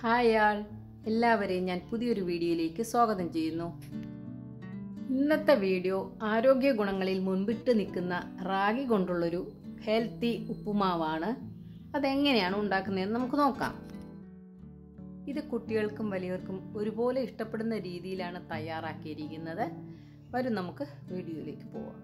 hi ആൾ എല്ലാവരെയും ഞാൻ പുതിയൊരു വീഡിയോയിലേക്ക് സ്വാഗതം ചെയ്യുന്നു ഇന്നത്തെ വീഡിയോ ആരോഗ്യ ഗുണങ്ങളിൽ മുൻപിട്ട് നിൽക്കുന്ന റാഗി കൊണ്ടുള്ളൊരു ഹെൽത്തി ഉപ്പുമാവാണ് അതെങ്ങനെയാണ് ഉണ്ടാക്കുന്നതെന്ന് നമുക്ക് നോക്കാം ഇത് കുട്ടികൾക്കും വലിയവർക്കും ഒരുപോലെ ഇഷ്ടപ്പെടുന്ന രീതിയിലാണ് തയ്യാറാക്കിയിരിക്കുന്നത് വരും നമുക്ക് വീഡിയോയിലേക്ക് പോവാം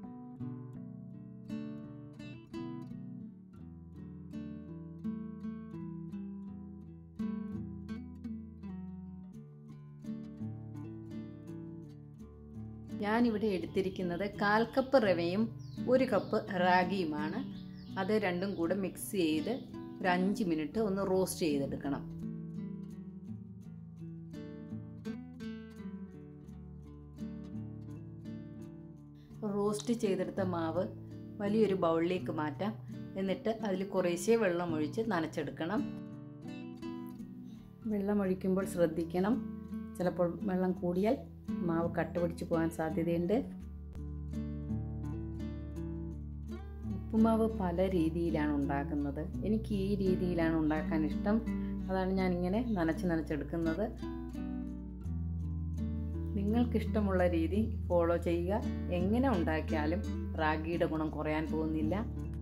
ഞാനിവിടെ എടുത്തിരിക്കുന്നത് കാൽ കപ്പ് റവയും ഒരു കപ്പ് റാഗിയുമാണ് അത് രണ്ടും കൂടെ മിക്സ് ചെയ്ത് ഒരു അഞ്ച് മിനിറ്റ് ഒന്ന് റോസ്റ്റ് ചെയ്തെടുക്കണം റോസ്റ്റ് ചെയ്തെടുത്ത മാവ് വലിയൊരു ബൗളിലേക്ക് മാറ്റാം എന്നിട്ട് അതിൽ കുറേശ്ശേ വെള്ളം ഒഴിച്ച് നനച്ചെടുക്കണം വെള്ളം ഒഴിക്കുമ്പോൾ ശ്രദ്ധിക്കണം ചിലപ്പോൾ വെള്ളം കൂടിയാൽ മാവ് കട്ട പിടിച്ച് പോകാൻ സാധ്യതയുണ്ട് ഉപ്പുമാവ് പല രീതിയിലാണ് ഉണ്ടാക്കുന്നത് എനിക്ക് ഈ രീതിയിലാണ് ഉണ്ടാക്കാൻ ഇഷ്ടം അതാണ് ഞാൻ ഇങ്ങനെ നനച്ച് നനച്ചെടുക്കുന്നത് നിങ്ങൾക്കിഷ്ടമുള്ള രീതി ഫോളോ ചെയ്യുക എങ്ങനെ ഉണ്ടാക്കിയാലും റാഗിയുടെ ഗുണം കുറയാൻ പോകുന്നില്ല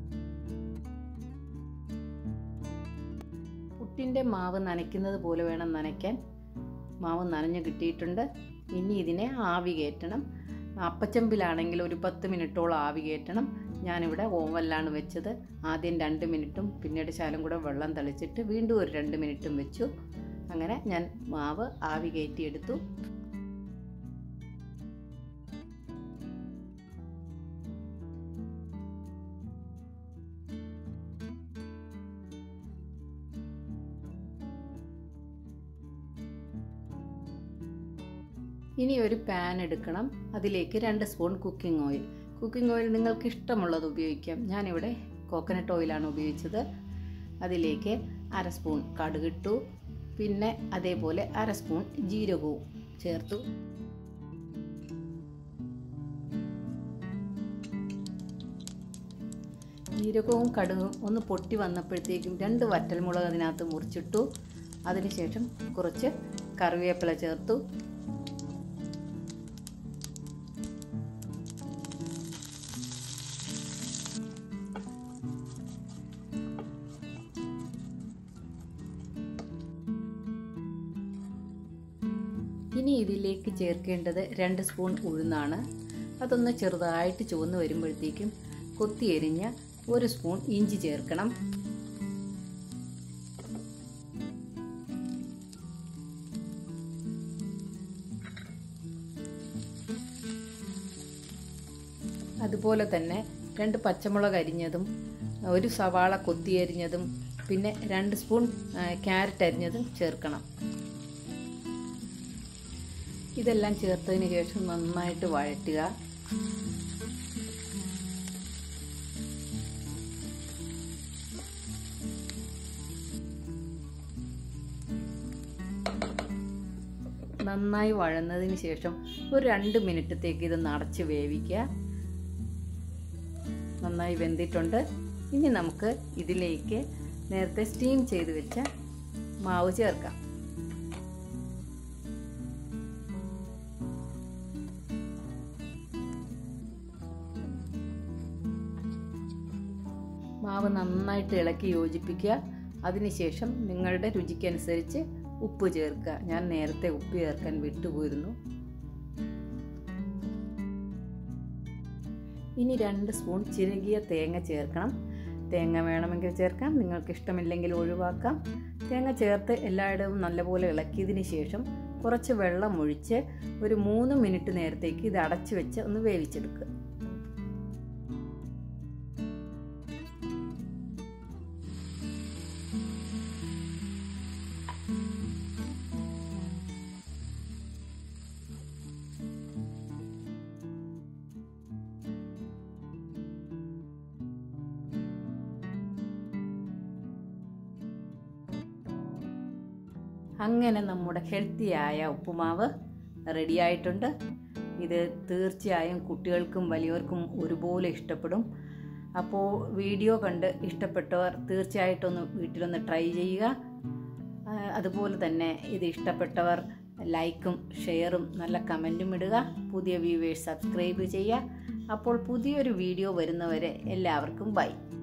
പുട്ടിൻ്റെ മാവ് നനയ്ക്കുന്നത് പോലെ വേണം നനയ്ക്കാൻ മാവ് നനഞ്ഞ് കിട്ടിയിട്ടുണ്ട് ഇനി ഇതിനെ ആവി കയറ്റണം അപ്പച്ചമ്പിലാണെങ്കിൽ ഒരു പത്ത് മിനിറ്റോളം ആവി കയറ്റണം ഞാനിവിടെ ഓവനിലാണ് വെച്ചത് ആദ്യം രണ്ട് മിനിറ്റും പിന്നീട് ശാലം കൂടെ വെള്ളം തളിച്ചിട്ട് വീണ്ടും ഒരു രണ്ട് മിനിറ്റും വെച്ചു അങ്ങനെ ഞാൻ മാവ് ആവി കയറ്റിയെടുത്തു ഇനി ഒരു പാൻ എടുക്കണം അതിലേക്ക് രണ്ട് spoon cooking oil cooking oil നിങ്ങൾക്ക് ഇഷ്ടമുള്ളത് ഉപയോഗിക്കാം ഞാനിവിടെ കോക്കനട്ട് ഓയിലാണ് ഉപയോഗിച്ചത് അതിലേക്ക് അര സ്പൂൺ കടുകിട്ടു പിന്നെ അതേപോലെ അര സ്പൂൺ ജീരകവും ചേർത്തു ജീരകവും കടുകും ഒന്ന് പൊട്ടി വന്നപ്പോഴത്തേക്കും രണ്ട് വറ്റൽമുളക് അതിനകത്ത് മുറിച്ചിട്ടു അതിനുശേഷം കുറച്ച് കറിവേപ്പില ചേർത്തു ഇനി ഇതിലേക്ക് ചേർക്കേണ്ടത് രണ്ട് സ്പൂൺ ഉഴുന്നാണ് അതൊന്ന് ചെറുതായിട്ട് ചുവന്ന് വരുമ്പോഴത്തേക്കും കൊത്തിയെരിഞ്ഞ ഒരു സ്പൂൺ ഇഞ്ചി ചേർക്കണം അതുപോലെ തന്നെ രണ്ട് പച്ചമുളക് അരിഞ്ഞതും ഒരു സവാള കൊത്തിയരിഞ്ഞതും പിന്നെ രണ്ട് സ്പൂൺ ക്യാരറ്റ് അരിഞ്ഞതും ചേർക്കണം ഇതെല്ലാം ചേർത്തതിന് ശേഷം നന്നായിട്ട് വഴറ്റുക നന്നായി വഴന്നതിന് ശേഷം ഒരു രണ്ട് മിനിറ്റത്തേക്ക് ഇത് നടച്ച് വേവിക്കുക നന്നായി വെന്തിട്ടുണ്ട് ഇനി നമുക്ക് ഇതിലേക്ക് നേരത്തെ സ്റ്റീം ചെയ്ത് വെച്ച മാവ് ചേർക്കാം മാവ് നന്നായിട്ട് ഇളക്കി യോജിപ്പിക്കുക അതിനുശേഷം നിങ്ങളുടെ രുചിക്കനുസരിച്ച് ഉപ്പ് ചേർക്കുക ഞാൻ നേരത്തെ ഉപ്പ് ചേർക്കാൻ വിട്ടുപോയിരുന്നു ഇനി രണ്ട് സ്പൂൺ ചിരകിയ തേങ്ങ ചേർക്കണം തേങ്ങ വേണമെങ്കിൽ ചേർക്കാം നിങ്ങൾക്ക് ഇഷ്ടമില്ലെങ്കിൽ ഒഴിവാക്കാം തേങ്ങ ചേർത്ത് എല്ലായിടവും നല്ലപോലെ ഇളക്കിയതിന് ശേഷം കുറച്ച് വെള്ളം ഒഴിച്ച് ഒരു മൂന്ന് മിനിറ്റ് നേരത്തേക്ക് ഇത് അടച്ചു വെച്ച് ഒന്ന് വേവിച്ചെടുക്കുക അങ്ങനെ നമ്മുടെ ഹെൽത്തിയായ ഉപ്പുമാവ് റെഡിയായിട്ടുണ്ട് ഇത് തീർച്ചയായും കുട്ടികൾക്കും വലിയവർക്കും ഒരുപോലെ ഇഷ്ടപ്പെടും അപ്പോൾ വീഡിയോ കണ്ട് ഇഷ്ടപ്പെട്ടവർ തീർച്ചയായിട്ടും ഒന്ന് വീട്ടിലൊന്ന് ട്രൈ ചെയ്യുക ആ, അതുപോലെ തന്നെ ഇത് ഇഷ്ടപ്പെട്ടവർ ലൈക്കും ഷെയറും നല്ല കമൻറ്റും ഇടുക പുതിയ വ്യൂവേഴ്സ് സബ്സ്ക്രൈബ് ചെയ്യുക അപ്പോൾ പുതിയൊരു വീഡിയോ വരുന്നവരെ എല്ലാവർക്കും ബൈ